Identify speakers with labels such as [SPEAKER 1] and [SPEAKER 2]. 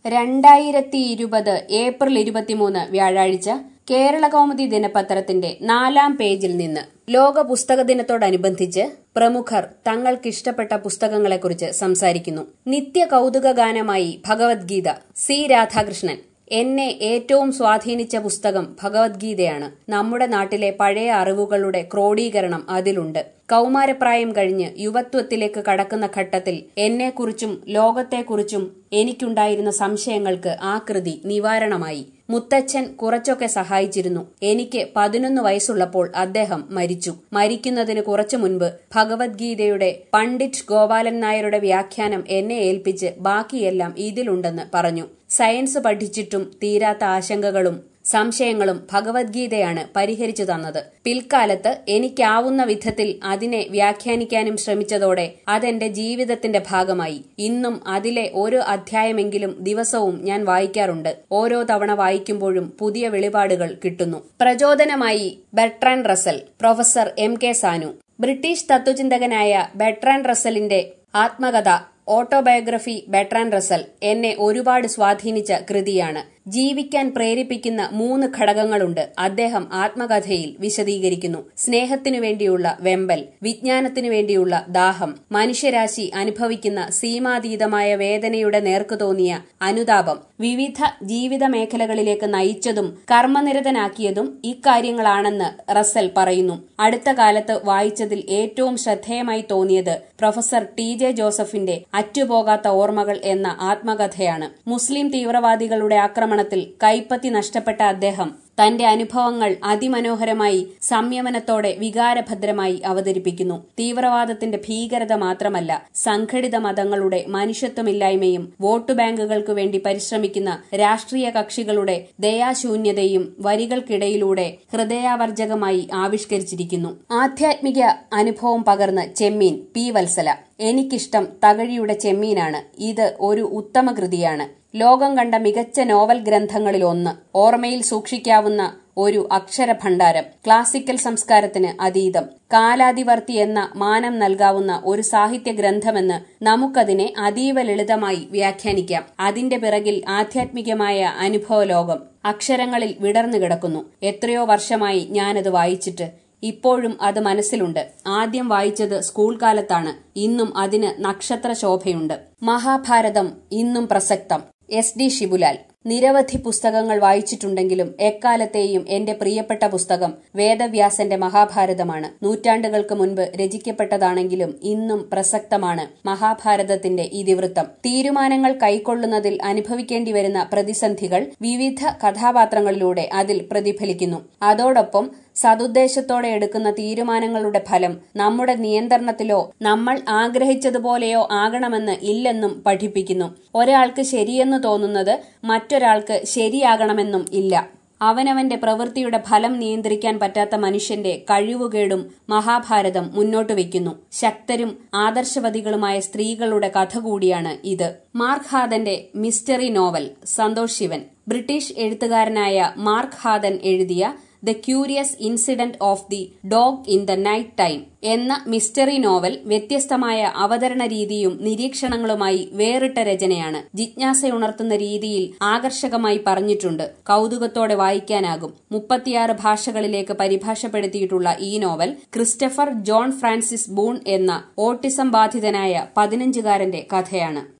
[SPEAKER 1] രണ്ടായിരത്തി ഇരുപത് ഏപ്രിൽ ഇരുപത്തിമൂന്ന് വ്യാഴാഴ്ച കേരളകൗമുദി ദിനപത്രത്തിന്റെ നാലാം പേജിൽ നിന്ന് ലോക പുസ്തക ദിനത്തോടനുബന്ധിച്ച് പ്രമുഖർ തങ്ങൾക്കിഷ്ടപ്പെട്ട പുസ്തകങ്ങളെക്കുറിച്ച് സംസാരിക്കുന്നു നിത്യ കൗതുക ഗാനമായി ഭഗവത്ഗീത സി രാധാകൃഷ്ണൻ എന്നെ ഏറ്റവും സ്വാധീനിച്ച പുസ്തകം ഭഗവത്ഗീതയാണ് നമ്മുടെ നാട്ടിലെ പഴയ അറിവുകളുടെ ക്രോഡീകരണം അതിലുണ്ട് കൗമാരപ്രായം കഴിഞ്ഞ് യുവത്വത്തിലേക്ക് കടക്കുന്ന ഘട്ടത്തിൽ എന്നെക്കുറിച്ചും ലോകത്തെക്കുറിച്ചും എനിക്കുണ്ടായിരുന്ന സംശയങ്ങൾക്ക് ആ കൃതി നിവാരണമായി മുത്തച്ഛൻ കുറച്ചൊക്കെ സഹായിച്ചിരുന്നു എനിക്ക് പതിനൊന്ന് വയസ്സുള്ളപ്പോൾ അദ്ദേഹം മരിച്ചു മരിക്കുന്നതിന് കുറച്ചു മുൻപ് ഭഗവത്ഗീതയുടെ പണ്ഡിറ്റ് ഗോപാലൻ നായരുടെ വ്യാഖ്യാനം എന്നെ ഏൽപ്പിച്ച് ബാക്കിയെല്ലാം ഇതിലുണ്ടെന്ന് പറഞ്ഞു സയൻസ് പഠിച്ചിട്ടും തീരാത്ത ആശങ്കകളും സംശയങ്ങളും ഭഗവത്ഗീതയാണ് പരിഹരിച്ചു തന്നത് പിൽക്കാലത്ത് എനിക്കാവുന്ന വിധത്തിൽ അതിനെ വ്യാഖ്യാനിക്കാനും ശ്രമിച്ചതോടെ അതെന്റെ ജീവിതത്തിന്റെ ഭാഗമായി ഇന്നും അതിലെ ഒരു അധ്യായമെങ്കിലും ദിവസവും ഞാൻ വായിക്കാറുണ്ട് ഓരോ തവണ വായിക്കുമ്പോഴും പുതിയ വെളിപാടുകൾ കിട്ടുന്നു പ്രചോദനമായി Bertrand Russell professor M K Sanu British തത്വചിന്തകനായ ബെട്രാൻ റസലിന്റെ ആത്മകഥ ഓട്ടോബയോഗ്രഫി ബെട്രാൻ റസൽ എന്നെ ഒരുപാട് സ്വാധീനിച്ച കൃതിയാണ് ജീവിക്കാൻ പ്രേരിപ്പിക്കുന്ന മൂന്ന് ഘടകങ്ങളുണ്ട് അദ്ദേഹം ആത്മകഥയിൽ വിശദീകരിക്കുന്നു സ്നേഹത്തിനു വേണ്ടിയുള്ള വെമ്പൽ വിജ്ഞാനത്തിനു വേണ്ടിയുള്ള ദാഹം മനുഷ്യരാശി അനുഭവിക്കുന്ന സീമാതീതമായ വേദനയുടെ നേർക്കു തോന്നിയ അനുതാപം വിവിധ ജീവിത മേഖലകളിലേക്ക് നയിച്ചതും കർമ്മനിരതനാക്കിയതും ഇക്കാര്യങ്ങളാണെന്ന് റസൽ പറയുന്നു അടുത്ത കാലത്ത് വായിച്ചതിൽ ഏറ്റവും ശ്രദ്ധേയമായി തോന്നിയത് പ്രൊഫസർ ടി ജെ ജോസഫിന്റെ അറ്റുപോകാത്ത ഓർമ്മകൾ എന്ന ആത്മകഥയാണ് മുസ്ലിം തീവ്രവാദികളുടെ ആക്രമണത്തിൽ കൈപ്പത്തി നഷ്ടപ്പെട്ട അദ്ദേഹം തന്റെ അനുഭവങ്ങൾ അതിമനോഹരമായി സംയമനത്തോടെ വികാരഭദ്രമായി അവതരിപ്പിക്കുന്നു തീവ്രവാദത്തിന്റെ ഭീകരത മാത്രമല്ല സംഘടിത മതങ്ങളുടെ മനുഷ്യത്വമില്ലായ്മയും വോട്ട് ബാങ്കുകൾക്ക് വേണ്ടി പരിശ്രമിക്കുന്ന രാഷ്ട്രീയ കക്ഷികളുടെ ദയാശൂന്യതയും വരികൾക്കിടയിലൂടെ ഹൃദയാവർജകമായി ആവിഷ്കരിച്ചിരിക്കുന്നു ആധ്യാത്മിക അനുഭവം പകർന്ന് ചെമ്മീൻ പി വത്സല എനിക്കിഷ്ടം തകഴിയുടെ ചെമ്മീനാണ് ഇത് ഒരു ഉത്തമ കൃതിയാണ് ലോകം കണ്ട മികച്ച നോവൽ ഗ്രന്ഥങ്ങളിൽ ഒന്ന് ഓർമ്മയിൽ സൂക്ഷിക്കാവുന്ന ഒരു അക്ഷരഭണ്ഡാരം ക്ലാസിക്കൽ സംസ്കാരത്തിന് അതീതം കാലാതിവർത്തി എന്ന മാനം നൽകാവുന്ന ഒരു സാഹിത്യ ഗ്രന്ഥമെന്ന് നമുക്കതിനെ അതീവ ലളിതമായി വ്യാഖ്യാനിക്കാം അതിന്റെ പിറകിൽ ആധ്യാത്മികമായ അനുഭവ ലോകം അക്ഷരങ്ങളിൽ വിടർന്നു കിടക്കുന്നു എത്രയോ വർഷമായി ഞാനത് വായിച്ചിട്ട് ഇപ്പോഴും അത് മനസ്സിലുണ്ട് ആദ്യം വായിച്ചത് സ്കൂൾ കാലത്താണ് ഇന്നും അതിന് നക്ഷത്ര ശോഭയുണ്ട് മഹാഭാരതം ഇന്നും പ്രസക്തം എസ് ഡി ഷിബുലാൽ നിരവധി പുസ്തകങ്ങൾ വായിച്ചിട്ടുണ്ടെങ്കിലും എക്കാലത്തെയും എന്റെ പ്രിയപ്പെട്ട പുസ്തകം വേദവ്യാസന്റെ മഹാഭാരതമാണ് നൂറ്റാണ്ടുകൾക്ക് മുൻപ് രചിക്കപ്പെട്ടതാണെങ്കിലും ഇന്നും പ്രസക്തമാണ് മഹാഭാരതത്തിന്റെ ഇതിവൃത്തം തീരുമാനങ്ങൾ കൈക്കൊള്ളുന്നതിൽ അനുഭവിക്കേണ്ടി വരുന്ന പ്രതിസന്ധികൾ വിവിധ കഥാപാത്രങ്ങളിലൂടെ അതിൽ പ്രതിഫലിക്കുന്നു അതോടൊപ്പം സതുദ്ദേശത്തോടെ എടുക്കുന്ന തീരുമാനങ്ങളുടെ ഫലം നമ്മുടെ നിയന്ത്രണത്തിലോ നമ്മൾ ആഗ്രഹിച്ചതുപോലെയോ ആകണമെന്ന് ഇല്ലെന്നും പഠിപ്പിക്കുന്നു ഒരാൾക്ക് ശരിയെന്ന് തോന്നുന്നത് മറ്റൊരാൾക്ക് ശരിയാകണമെന്നും ഇല്ല അവനവന്റെ പ്രവൃത്തിയുടെ ഫലം നിയന്ത്രിക്കാൻ പറ്റാത്ത മനുഷ്യന്റെ കഴിവുകേടും മഹാഭാരതം മുന്നോട്ട് വയ്ക്കുന്നു ശക്തരും ആദർശവതികളുമായ സ്ത്രീകളുടെ കഥ കൂടിയാണ് ഇത് മാർക്ക് ഹാദന്റെ mystery novel Santosh Sivan British എഴുത്തുകാരനായ മാർക്ക് ഹാദൻ എഴുതിയ the curious incident of the dog in the night time എന്ന മിസ്റ്ററി നോവൽ വ്യത്യസ്തമായ അവതരണ രീതിയും നിരീക്ഷണങ്ങളുമായി വേറിട്ട രചനയാണ് ജിജ്ഞാസയുണർത്തുന്ന രീതിയിൽ ആകർഷകമായി പറഞ്ഞിട്ടുണ്ട് കൗതുകത്തോടെ വായിക്കാനാകും മുപ്പത്തിയാറ് ഭാഷകളിലേക്ക് പരിഭാഷപ്പെടുത്തിയിട്ടുള്ള ഈ novel Christopher John Francis Boone എന്ന ഓട്ടിസം ബാധിതനായ പതിനഞ്ചുകാരന്റെ കഥയാണ്